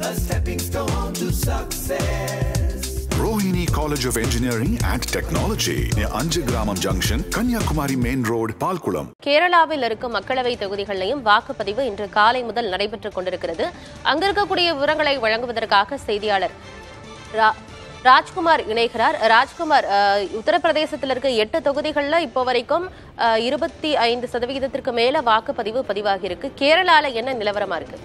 Rohini College of Engineering and Technology near Anju Gramam Junction, Kanyakumari Main Road, Palkulam. கேரளாவில் இருக்கும் மக்களவை தொகுதிகளிலையும் வாக்குப்பதிவு இன்று காலை முதல் நடைபெற்றுக் கொண்டிருக்கிறது அங்க இருக்கக்கூடிய விவரங்களை வழங்குவதற்காக செய்தியாளர் ரா- ராஜ்குமார் இணைகிறார் ராஜ்குமார் அஹ், உத்தரப்பிரதேசத்தில் இருக்க எட்டு தொகுதிகளில் இப்போ வரைக்கும் அஹ், இருபத்தி ஐந்து சதவிகிதத்திற்கு மேல வாக்குப்பதிவு பதிவாகி இருக்கு கேரளால என்ன நிலவரமா இருக்கு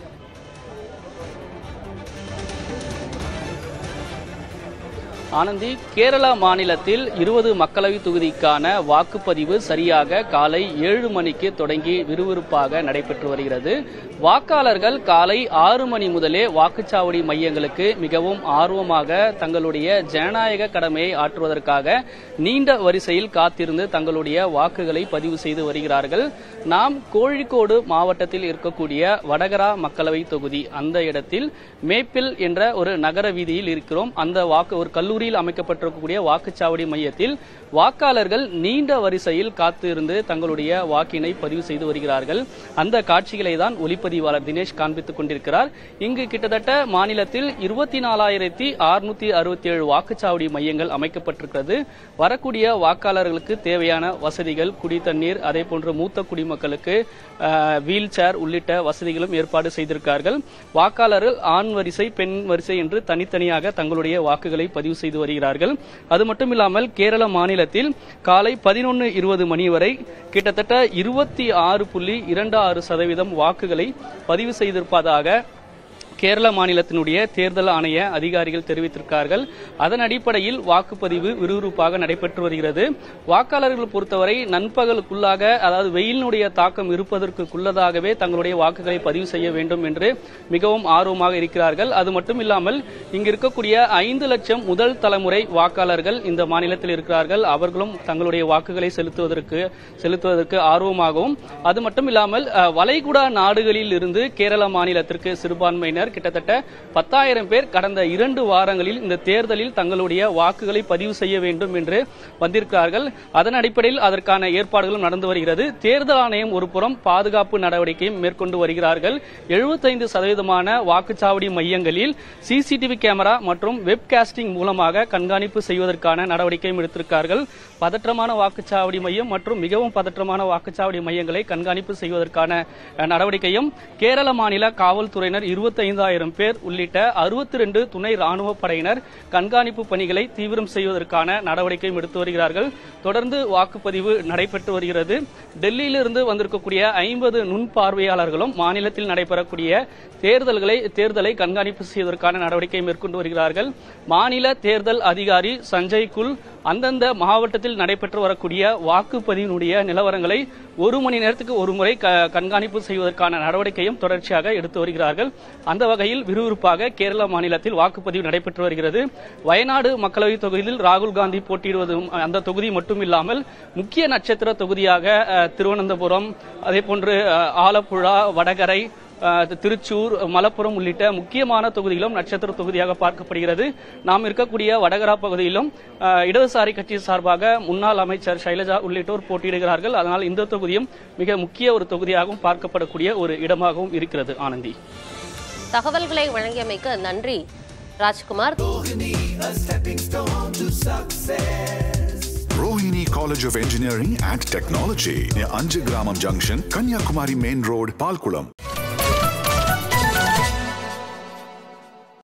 ஆனந்தி கேரளா மாநிலத்தில் இருபது மக்களவை தொகுதிக்கான வாக்குப்பதிவு சரியாக காலை ஏழு மணிக்கு தொடங்கி விறுவிறுப்பாக நடைபெற்று வருகிறது வாக்காளர்கள் காலை ஆறு மணி முதலே வாக்குச்சாவடி மையங்களுக்கு மிகவும் ஆர்வமாக தங்களுடைய ஜனநாயக கடமையை ஆற்றுவதற்காக நீண்ட வரிசையில் காத்திருந்து தங்களுடைய வாக்குகளை பதிவு செய்து வருகிறார்கள் நாம் கோழிக்கோடு மாவட்டத்தில் இருக்கக்கூடிய வடகரா மக்களவை தொகுதி அந்த இடத்தில் மேப்பில் என்ற ஒரு நகர வீதியில் இருக்கிறோம் அந்த வாக்கு ஒரு கல்லூரியில் அமைக்கப்பட்டிருக்கக்கூடிய வாக்குச்சாவடி மையத்தில் வாக்காளர்கள் நீண்ட வரிசையில் காத்து இருந்து தங்களுடைய வாக்கினை பதிவு செய்து வருகிறார்கள் அந்த காட்சிகளை தான் ஒளிப்பதிவாளர் தினேஷ் காண்பித்துக் கொண்டிருக்கிறார் இங்கு கிட்டத்தட்ட மாநிலத்தில் இருபத்தி நாலாயிரத்தி அறுநூத்தி அறுபத்தி ஏழு வாக்குச்சாவடி மையங்கள் அமைக்கப்பட்டிருக்கிறது வரக்கூடிய வாக்காளர்களுக்கு தேவையான வசதிகள் குடி தண்ணீர் அதே போன்று மூத்த குடிமக்களுக்கு வீல் சேர் உள்ளிட்ட வசதிகளும் ஏற்பாடு செய்திருக்கார்கள் வாக்காளர்கள் ஆண் வரிசை பெண் வரிசை என்று தனித்தனியாக தங்களுடைய வாக்குகளை பதிவு செய்து வருகிறார்கள் அது மட்டும் இல்லாமல் கேரள மாநிலத்தில் காலை பதினொன்று இருபது மணி வரை கிட்டத்தட்ட இருபத்தி ஆறு புள்ளி இரண்டு ஆறு சதவீதம் வாக்குகளை பதிவு செய்திருப்பதாக கேரள மாநிலத்தினுடைய தேர்தல் ஆணைய அதிகாரிகள் தெரிவித்திருக்கார்கள் அதன் அடிப்படையில் வாக்குப்பதிவு விறுவிறுப்பாக நடைபெற்று வருகிறது வாக்காளர்கள் பொறுத்தவரை நண்பகலுக்குள்ளாக அதாவது வெயிலினுடைய தாக்கம் இருப்பதற்குள்ளதாகவே தங்களுடைய வாக்குகளை பதிவு செய்ய வேண்டும் என்று மிகவும் ஆர்வமாக இருக்கிறார்கள் அது மட்டும் இல்லாமல் இங்கு இருக்கக்கூடிய ஐந்து லட்சம் முதல் தலைமுறை வாக்காளர்கள் இந்த மாநிலத்தில் இருக்கிறார்கள் அவர்களும் தங்களுடைய வாக்குகளை செலுத்துவதற்கு செலுத்துவதற்கு ஆர்வமாகவும் அது மட்டும் இல்லாமல் அஹ், வளைகுடா நாடுகளில் இருந்து கேரள மாநிலத்திற்கு சிறுபான்மையினர் கிட்டத்தட்ட பத்தாயிரம் பேர் கடந்த இரண்டு வாரங்களில் இந்த தேர்தலில் தங்களுடைய வாக்குகளை பதிவு செய்ய வேண்டும் என்று வந்திருக்கிறார்கள் அதன் அடிப்படையில் அதற்கான ஏற்பாடுகளும் நடந்து வருகிறது தேர்தல் ஆணையம் ஒரு புறம் பாதுகாப்பு நடவடிக்கையும் மேற்கொண்டு வருகிறார்கள் 75% சதவீதமான வாக்குச்சாவடி மையங்களில் சிசிடிவி கேமரா மற்றும் வெப்காஸ்டிங் மூலமாக கண்காணிப்பு செய்வதற்கான நடவடிக்கையும் எடுத்திருக்கார்கள் பதற்றமான வாக்குச்சாவடி மையம் மற்றும் மிகவும் பதற்றமான வாக்குச்சாவடி மையங்களை கண்காணிப்பு செய்வதற்கான அஹ், நடவடிக்கையும் கேரள மாநில காவல்துறையினர் 25000 பேர் உள்ளிட்ட 62 துணை ராணுவ படையினர் கண்காணிப்பு பணிகளை தீவிரம் செய்வதற்கான நடவடிக்கையும் எடுத்து வருகிறார்கள் தொடர்ந்து வாக்குப்பதிவு நடைபெற்று வருகிறது டெல்லியிலிருந்து வந்திருக்கக்கூடிய ஐம்பது நுண் பார்வையாளர்களும் மாநிலத்தில் நடைபெறக்கூடிய தேர்தல்களை தேர்தலை கண்காணிப்பு செய்வதற்கான நடவடிக்கை மேற்கொண்டு வருகிறார்கள் மாநில தேர்தல் அதிகாரி சஞ்சய் குல் அந்தந்த மாவட்டத்தில் நடைபெற்று வரக்கூடிய வாக்குப்பதிவினுடைய நிலவரங்களை ஒரு மணி நேரத்துக்கு ஒரு முறை க- கண்காணிப்பு செய்வதற்கான நடவடிக்கையும் தொடர்ச்சியாக எடுத்து வருகிறார்கள் அந்த வகையில் விறுவிறுப்பாக கேரள மாநிலத்தில் வாக்குப்பதிவு நடைபெற்று வருகிறது வயநாடு மக்களவை தொகுதியில் ராகுல் காந்தி போட்டியிடுவதும் அந்த தொகுதி மட்டும் இல்லாமல் முக்கிய நட்சத்திர தொகுதியாக அஹ், திருவனந்தபுரம் அதே போன்று அஹ், ஆலப்புழா வடகரை அஹ், திருச்சூர் மலப்புரம் உள்ளிட்ட முக்கியமான தொகுதிகளும் நட்சத்திர தொகுதியாக பார்க்கப்படுகிறது நாம் இருக்கக்கூடிய வடகரா பகுதியிலும் அஹ், இடதுசாரி கட்சி சார்பாக முன்னாள் அமைச்சர் சைலஜா உள்ளிட்டோர் போட்டியிடுகிறார்கள் அதனால் இந்த தொகுதியும் மிக முக்கிய ஒரு தொகுதியாகவும் பார்க்கப்படக்கூடிய ஒரு இடமாகவும் இருக்கிறது ஆனந்தி தகவல்களை வழங்கியமைக்கு நன்றி Rajkumar Rohini College of Engineering and Technology near Anju Gramam Junction, Kanyakumari Main Road, Palkulam.